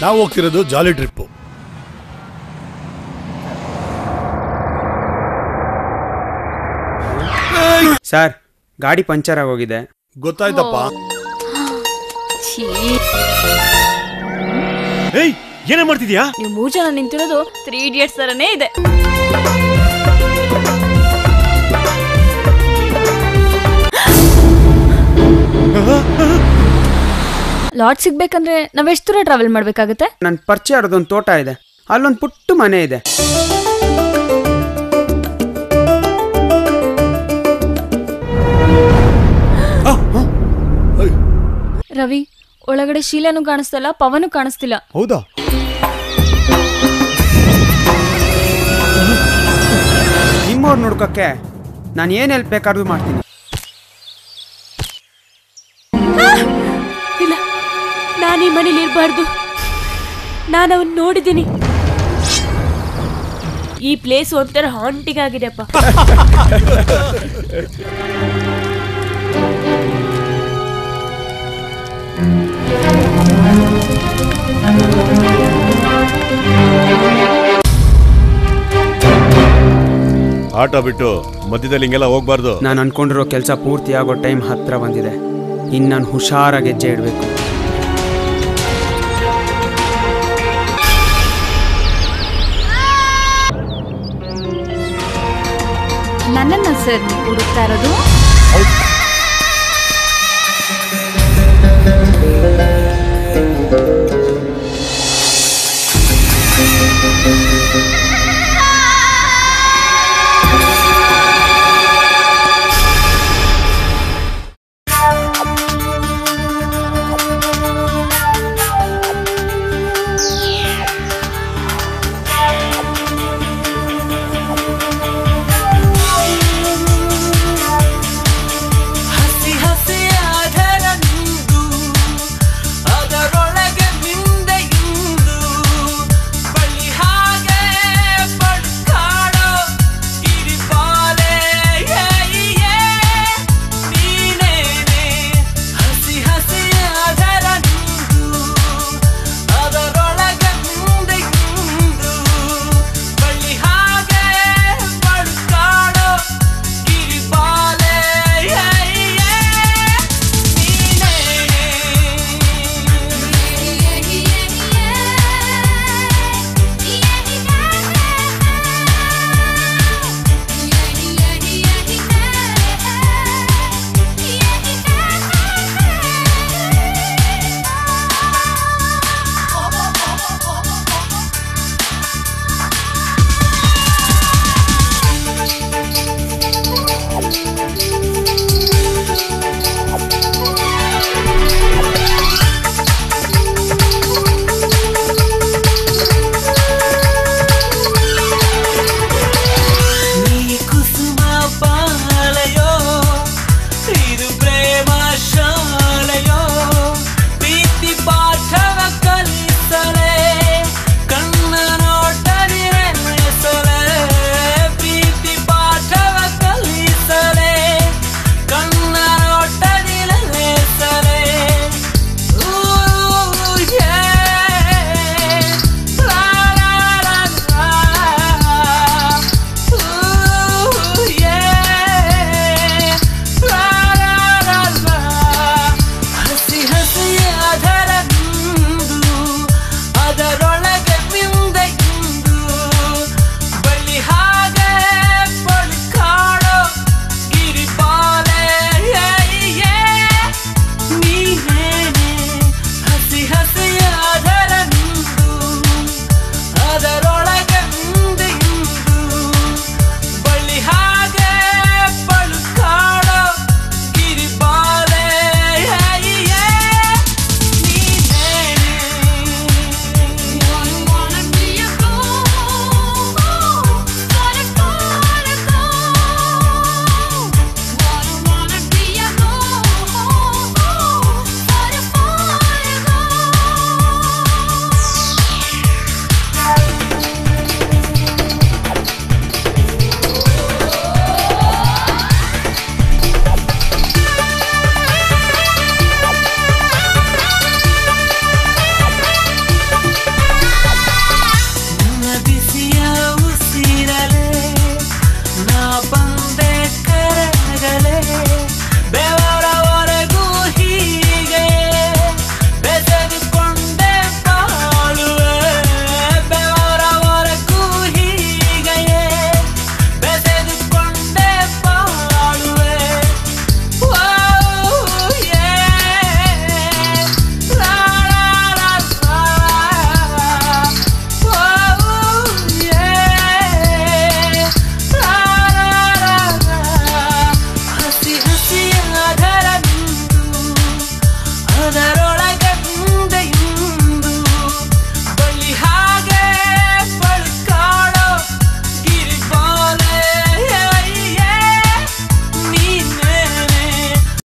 ನಾವು ಹೋಗ್ತಿರೋದು jolly trip sir ಗಾಡಿ ಪಂಚರ್ ಆಗೋಗಿದೆ ಗೊತ್ತಾಯ್ತಪ್ಪ ಛೀ ಏಯ್ ಏನೇ ಮಾಡ್ತಿದ್ಯಾ ನೀವು ಮೂರ್ ಜನ ನಿಂತಿರೋದು ತ್ರೀ ಇಡಿಯಟ್ಸ್ ತರನೇ ಇದೆ ಲಾಟ್ ಸಿಗ್ಬೇಕಂದ್ರೆ ನಾವ್ ಎಷ್ಟು ದೂರ ಟ್ರಾವೆಲ್ ಮಾಡ್ಬೇಕಾಗತ್ತೆ ನನ್ನ ಪರಿಚಯ ಇರೋದೊಂದು ತೋಟ ಇದೆ ಅಲ್ಲೊಂದು ಪುಟ್ಟ ಮನೆ ಇದೆ ರವಿ ಒಳಗಡೆ ಶೀಲನು ಕಾಣಿಸ್ತಲ್ಲ ಪವನು ಕಾಣಿಸ್ತಿಲ್ಲ ಹೌದಾ ನಿಮ್ಮವ್ರು ನೋಡ್ಕೊಕ್ಕೆ ನಾನು ಏನು ಹೆಲ್ಪ್ ಬೇಕಾದ್ರೂ ಮಾಡ್ತೀನಿ ಇಲ್ಲ ನಾನು ಈ ಮನೇಲಿ ಇರಬಾರ್ದು ನಾನು ಅವನ್ ನೋಡಿದ್ದೀನಿ ಈ ಪ್ಲೇಸ್ ಒಂಥರ ಹಾಂಟಿಂಗ್ ಆಗಿದೆಪ್ಪ ಆಟೋ ಬಿಟ್ಟು ಮಧ್ಯದಲ್ಲಿ ಹಿಂಗೆಲ್ಲ ಹೋಗ್ಬಾರ್ದು ನಾನು ಅನ್ಕೊಂಡಿರೋ ಕೆಲಸ ಪೂರ್ತಿ ಆಗೋ ಟೈಮ್ ಹತ್ರ ಬಂದಿದೆ ಇನ್ನು ನಾನು ಹುಷಾರಾಗಿ ಹೆಜ್ಜೆ ಇಡಬೇಕು ನನ್ನನ್ನ ಸರ್ ನೀವು ಹುಡುಕ್ತಾ ಇರೋದು ಆ